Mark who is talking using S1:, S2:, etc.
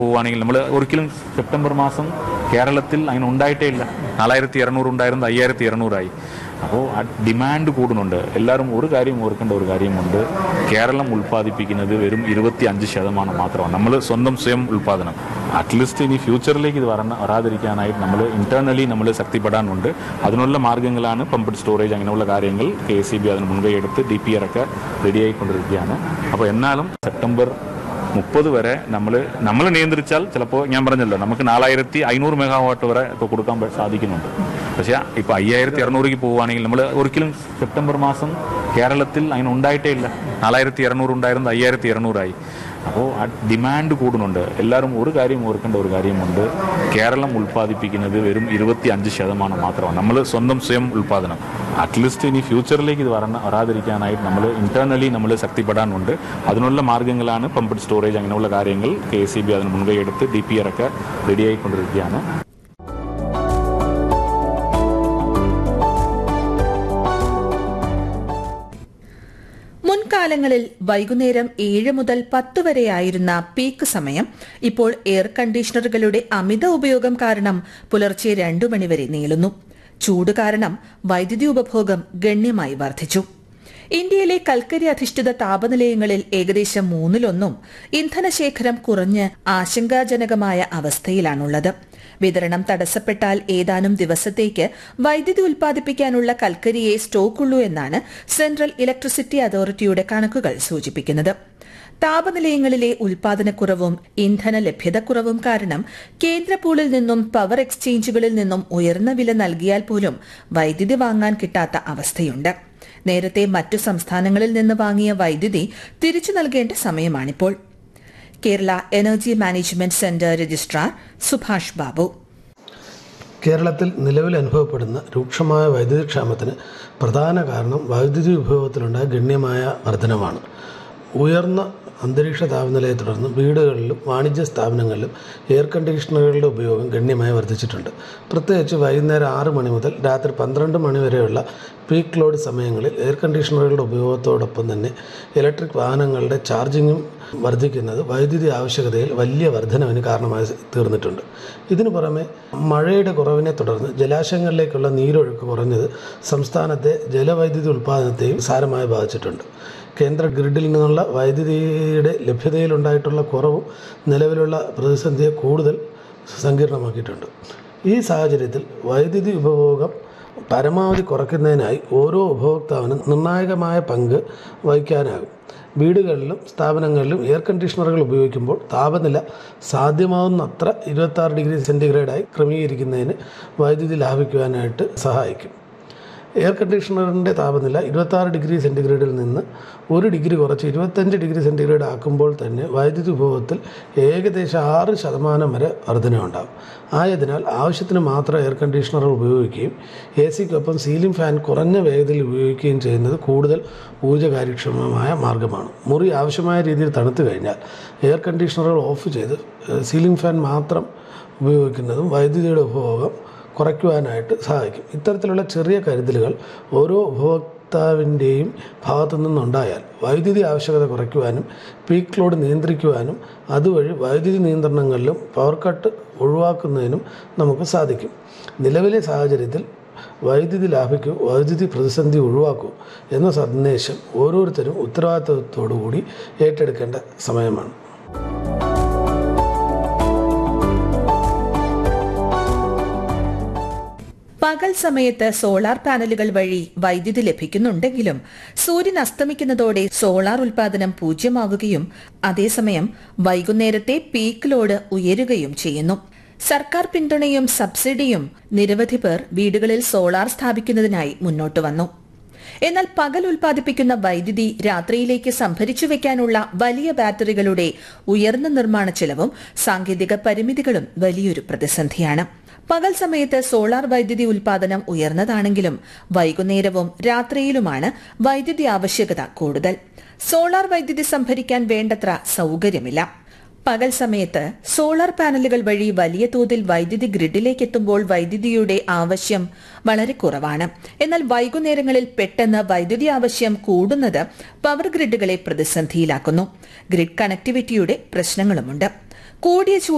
S1: പോവുകയാണെങ്കിൽ നമ്മൾ ഒരിക്കലും സെപ്റ്റംബർ മാസം കേരളത്തിൽ അങ്ങനെ ഉണ്ടായിട്ടേ ഇല്ല നാലായിരത്തി ഇരുന്നൂറ് ഉണ്ടായിരുന്നത് അയ്യായിരത്തി ഇരുന്നൂറായി അപ്പോൾ ഡിമാൻഡ് കൂടുന്നുണ്ട് എല്ലാവരും ഒരു കാര്യം ഓർക്കേണ്ട ഒരു കാര്യമുണ്ട് കേരളം ഉൽപ്പാദിപ്പിക്കുന്നത് വെറും ഇരുപത്തി അഞ്ച് ശതമാനം മാത്രമാണ് നമ്മൾ സ്വന്തം സ്വയം ഉൽപ്പാദനം അറ്റ്ലീസ്റ്റ് ഇനി ഫ്യൂച്ചറിലേക്ക് ഇത് വരണ വരാതിരിക്കാനായിട്ട് നമ്മൾ ഇന്റേണലി നമ്മൾ ശക്തിപ്പെടാനുണ്ട് അതിനുള്ള മാർഗ്ഗങ്ങളാണ് പമ്പഡ് സ്റ്റോറേജ് അങ്ങനെയുള്ള കാര്യങ്ങൾ കെ എസ് സി ബി അതിന് മുൻകൈ എടുത്ത് ഡി പി ആർ ഒക്കെ റെഡിയായിക്കൊണ്ടിരിക്കുകയാണ് അപ്പോൾ എന്നാലും സെപ്റ്റംബർ മുപ്പത് വരെ നമ്മൾ നമ്മൾ നിയന്ത്രിച്ചാൽ ചിലപ്പോൾ ഞാൻ പറഞ്ഞല്ലോ നമുക്ക് നാലായിരത്തി അഞ്ഞൂറ് മെഗാവാട്ട് വരെ ഇപ്പോൾ കൊടുക്കാൻ പ- സാധിക്കുന്നുണ്ട് പക്ഷേ ഇപ്പോൾ അയ്യായിരത്തി അറുന്നൂറിലേക്ക് പോവുകയാണെങ്കിൽ നമ്മൾ ഒരിക്കലും സെപ്റ്റംബർ മാസം കേരളത്തിൽ അങ്ങനെ ഉണ്ടായിട്ടേ ഇല്ല നാലായിരത്തി ഇരുന്നൂറ് ഉണ്ടായിരുന്നത് അയ്യായിരത്തി ഇരുന്നൂറായി അപ്പോൾ ഡിമാൻഡ് കൂടുന്നുണ്ട് എല്ലാവരും ഒരു കാര്യം ഓർക്കേണ്ട ഒരു കാര്യമുണ്ട് കേരളം ഉൽപ്പാദിപ്പിക്കുന്നത് വെറും ഇരുപത്തി അഞ്ച് ശതമാനം മാത്രമാണ് നമ്മൾ സ്വന്തം സ്വയം ഉൽപ്പാദനം അറ്റ്ലീസ്റ്റ് ഇനി ഫ്യൂച്ചറിലേക്ക് ഇത് വരണ വരാതിരിക്കാനായിട്ട് നമ്മൾ ഇന്റേണലി നമ്മൾ ശക്തിപ്പെടാനുണ്ട് അതിനുള്ള മാർഗ്ഗങ്ങളാണ് പമ്പഡ് സ്റ്റോറേജ് അങ്ങനെയുള്ള കാര്യങ്ങൾ കെ എസ് സി ബി അതിന് മുൻകൈ എടുത്ത് ഡി പി ആർ ഒക്കെ റെഡിയായിക്കൊണ്ടിരിക്കുകയാണ്
S2: മുൻകാലങ്ങളിൽ വൈകുന്നേരം ഏഴ് മുതൽ പത്ത് വരെയായിരുന്ന പീക്ക് സമയം ഇപ്പോൾ എയർ കണ്ടീഷണറുകളുടെ അമിത ഉപയോഗം കാരണം പുലർച്ചെ രണ്ടു മണിവരെ നീളുന്നു ചൂട് കാരണം വൈദ്യുതി ഉപഭോഗം ഗണ്യമായി വർദ്ധിച്ചു ഇന്ത്യയിലെ കൽക്കരി അധിഷ്ഠിത താപനിലയങ്ങളിൽ ഏകദേശം മൂന്നിലൊന്നും ഇന്ധനശേഖരം കുറഞ്ഞ് ആശങ്കാജനകമായ അവസ്ഥയിലാണുള്ളത് വിതരണം തടസ്സപ്പെട്ടാൽ ഏതാനും ദിവസത്തേക്ക് വൈദ്യുതി ഉൽപ്പാദിപ്പിക്കാനുള്ള കൽക്കരിയെ സ്റ്റോക്കുള്ളൂ എന്നാണ് സെൻട്രൽ ഇലക്ട്രിസിറ്റി അതോറിറ്റിയുടെ കണക്കുകൾ സൂചിപ്പിക്കുന്നത് താപനിലയങ്ങളിലെ ഉൽപാദനക്കുറവും ഇന്ധന ലഭ്യതക്കുറവും കാരണം കേന്ദ്ര പൂളിൽ നിന്നും പവർ എക്സ്ചേഞ്ചുകളിൽ നിന്നും ഉയർന്ന വില നൽകിയാൽ പോലും വൈദ്യുതി വാങ്ങാൻ കിട്ടാത്ത അവസ്ഥയുണ്ട് നേരത്തെ മറ്റു സംസ്ഥാനങ്ങളിൽ നിന്ന് വാങ്ങിയ വൈദ്യുതി തിരിച്ചു നൽകേണ്ട സമയമാണിപ്പോൾ Kerala energy management centre registrar Subhash Babu
S3: കേരളത്തിൽ നിലവിൽ അനുഭവപ്പെടുന്ന രൂക്ഷമായ വൈദ്യുതിക്ഷാമത്തിന് പ്രധാന കാരണം വൈദ്യുതി ഉപയോഗത്തിലുണ്ടായ ഗണ്യമായ വർധനമാണ് ഉയർന്ന അന്തരീക്ഷ താപനിലയെ തുടർന്ന് വീടുകളിലും വാണിജ്യ സ്ഥാപനങ്ങളിലും എയർ കണ്ടീഷണറുകളുടെ ഉപയോഗം ഗണ്യമായി വർദ്ധിച്ചിട്ടുണ്ട് പ്രത്യേകിച്ച് വൈകുന്നേരം ആറ് മണി മുതൽ രാത്രി പന്ത്രണ്ട് മണി വരെയുള്ള പീക്ക് ലോഡ് സമയങ്ങളിൽ എയർ കണ്ടീഷണറുകളുടെ ഉപയോഗത്തോടൊപ്പം തന്നെ ഇലക്ട്രിക് വാഹനങ്ങളുടെ ചാർജിങ്ങും വർദ്ധിക്കുന്നത് വൈദ്യുതി ആവശ്യകതയിൽ വലിയ വർധനവിന് കാരണമായി തീർന്നിട്ടുണ്ട് ഇതിനു പുറമെ മഴയുടെ കുറവിനെ തുടർന്ന് ജലാശയങ്ങളിലേക്കുള്ള നീരൊഴുക്ക് കുറഞ്ഞത് സംസ്ഥാനത്തെ ജലവൈദ്യുതി ഉൽപ്പാദനത്തെയും സാരമായി ബാധിച്ചിട്ടുണ്ട് കേന്ദ്ര ഗ്രിഡിൽ നിന്നുള്ള വൈദ്യുതിയുടെ ലഭ്യതയിലുണ്ടായിട്ടുള്ള കുറവും നിലവിലുള്ള പ്രതിസന്ധിയെ കൂടുതൽ സങ്കീർണമാക്കിയിട്ടുണ്ട് ഈ സാഹചര്യത്തിൽ വൈദ്യുതി ഉപഭോഗം പരമാവധി കുറയ്ക്കുന്നതിനായി ഓരോ ഉപഭോക്താവിനും നിർണായകമായ പങ്ക് വഹിക്കാനാകും വീടുകളിലും സ്ഥാപനങ്ങളിലും എയർ കണ്ടീഷണറുകൾ ഉപയോഗിക്കുമ്പോൾ താപനില സാധ്യമാവുന്നത്ര ഇരുപത്താറ് ഡിഗ്രി സെൻറ്റിഗ്രേഡായി ക്രമീകരിക്കുന്നതിന് വൈദ്യുതി ലാഭിക്കുവാനായിട്ട് സഹായിക്കും എയർ കണ്ടീഷണറിൻ്റെ താപനില ഇരുപത്താറ് ഡിഗ്രി സെൻറ്റിഗ്രേഡിൽ നിന്ന് ഒരു ഡിഗ്രി കുറച്ച് ഇരുപത്തഞ്ച് ഡിഗ്രി സെൻറ്റിഗ്രേഡ് ആക്കുമ്പോൾ തന്നെ വൈദ്യുതി ഉപഭോഗത്തിൽ ഏകദേശം ആറ് ശതമാനം വരെ വർധനയുണ്ടാകും ആയതിനാൽ ആവശ്യത്തിന് മാത്രം എയർ കണ്ടീഷണർ ഉപയോഗിക്കുകയും എ സിക്കൊപ്പം സീലിംഗ് ഫാൻ കുറഞ്ഞ വേഗതയിൽ ഉപയോഗിക്കുകയും ചെയ്യുന്നത് കൂടുതൽ ഊർജ്ജ കാര്യക്ഷമമായ മാർഗ്ഗമാണ് മുറി ആവശ്യമായ രീതിയിൽ തണുത്തു കഴിഞ്ഞാൽ എയർ കണ്ടീഷണറുകൾ ഓഫ് ചെയ്ത് ഏഹ്, സീലിംഗ് ഫാൻ മാത്രം ഉപയോഗിക്കുന്നതും വൈദ്യുതിയുടെ ഉപഭോഗം കുറയ്ക്കുവാനായിട്ട് സഹായിക്കും ഇത്തരത്തിലുള്ള ചെറിയ കരുതലുകൾ ഓരോ ഉപഭോക്താവിൻ്റെയും ഭാഗത്തു നിന്നുണ്ടായാൽ വൈദ്യുതി ആവശ്യകത കുറയ്ക്കുവാനും പീക്ക് ലോഡ് നിയന്ത്രിക്കുവാനും അതുവഴി വൈദ്യുതി നിയന്ത്രണങ്ങളിലും പവർ കട്ട് ഒഴിവാക്കുന്നതിനും നമുക്ക് സാധിക്കും നിലവിലെ സാഹചര്യത്തിൽ വൈദ്യുതി ലാഭിക്കൂ വൈദ്യുതി പ്രതിസന്ധി ഒഴിവാക്കൂ എന്ന സന്ദേശം ഓരോരുത്തരും ഉത്തരവാദിത്വത്തോടു കൂടി ഏറ്റെടുക്കേണ്ട സമയമാണ്
S2: പകൽ സമയത്ത് സോളാർ പാനലുകൾ വഴി വൈദ്യുതി ലഭിക്കുന്നുണ്ടെങ്കിലും സൂര്യൻ അസ്തമിക്കുന്നതോടെ സോളാർ ഉൽപാദനം പൂജ്യമാവുകയും അതേസമയം വൈകുന്നേരത്തെ പീക്ക് ലോഡ് ഉയരുകയും ചെയ്യുന്നു സർക്കാർ പിന്തുണയും സബ്സിഡിയും നിരവധി പേർ വീടുകളിൽ സോളാർ സ്ഥാപിക്കുന്നതിനായി മുന്നോട്ട് വന്നു എന്നാൽ പകൽ ഉൽപ്പാദിപ്പിക്കുന്ന വൈദ്യുതി രാത്രിയിലേക്ക് സംഭരിച്ചു വെക്കാനുള്ള വലിയ ബാറ്ററികളുടെ ഉയർന്ന നിർമ്മാണ ചെലവും സാങ്കേതിക പരിമിതികളും വലിയൊരു പ്രതിസന്ധിയാണ് പകൽ സമയത്ത് സോളാർ വൈദ്യുതി ഉൽപാദനം ഉയർന്നതാണെങ്കിലും വൈകുന്നേരവും രാത്രിയിലുമാണ് വൈദ്യുതി ആവശ്യകത കൂടുതൽ സോളാർ വൈദ്യുതി സംഭരിക്കാൻ വേണ്ടത്ര സൗകര്യമില്ല പകൽ സമയത്ത് സോളാർ പാനലുകൾ വഴി വലിയ തോതിൽ വൈദ്യുതി ഗ്രിഡിലേക്ക് എത്തുമ്പോൾ വൈദ്യുതിയുടെ ആവശ്യം വളരെ കുറവാണ് എന്നാൽ വൈകുന്നേരങ്ങളിൽ പെട്ടെന്ന് വൈദ്യുതി ആവശ്യം കൂടുന്നത് പവർ ഗ്രിഡുകളെ പ്രതിസന്ധിയിലാക്കുന്നു ഗ്രിഡ് കണക്ടിവിറ്റിയുടെ പ്രശ്നങ്ങളുമുണ്ട് കൂടിയ ചൂട്